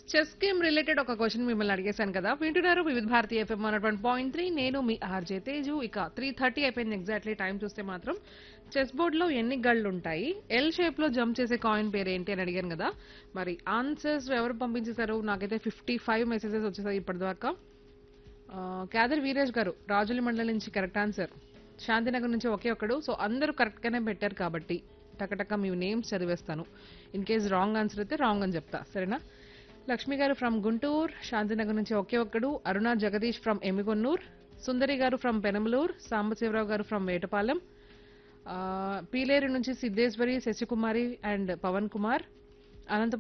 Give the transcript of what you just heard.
chess game related ఒక question మిమ్మల్ని అడిగేశాను కదా వింటున్నారు వివిధ భారతీయ ఎఫ్ఎం వన్ పాయింట్ త్రీ నేను మీ ఆర్జే తేజు ఇక త్రీ థర్టీ అయిపోయింది ఎగ్జాక్ట్లీ టైం చూస్తే మాత్రం చెస్ బోర్డ్ లో ఎన్ని గళ్ళు ఉంటాయి ఎల్ షేప్ లో జంప్ చేసే కాయిన్ పేరు ఏంటి అని అడిగాను కదా మరి ఆన్సర్స్ ఎవరు పంపించేశారు నాకైతే ఫిఫ్టీ ఫైవ్ మెసేజెస్ వచ్చేసాయి ఇప్పటిదాకా ఆ, క్యాదర్ వీరేష్ గారు రాజుల మండలం నుంచి కరెక్ట్ ఆన్సర్ శాంతినగర్ నుంచి ఒకే ఒక్కడు సో అందరూ కరెక్ట్ గానే పెట్టారు కాబట్టి టకటక మీ నేమ్స్ చదివేస్తాను ఇన్ కేస్ రాంగ్ ఆన్సర్ అయితే రాంగ్ అని చెప్తా సరేనా లక్ష్మి గారు ఫ్రమ్ గుంటూరు శాంతినగర్ నుంచి ఒకే ఒక్కడు అరుణ జగదీష్ ఫ్రమ్ ఎమిగొన్నూర్ సుందరి గారు ఫ్రమ్ పెనమలూరు సాంబశివరావు గారు ఫ్రమ్ వేటపాలెం ఆ, పీలేరు నుంచి సిద్ధేశ్వరి శశికుమారి అండ్ పవన్ కుమార్ అనంతపురం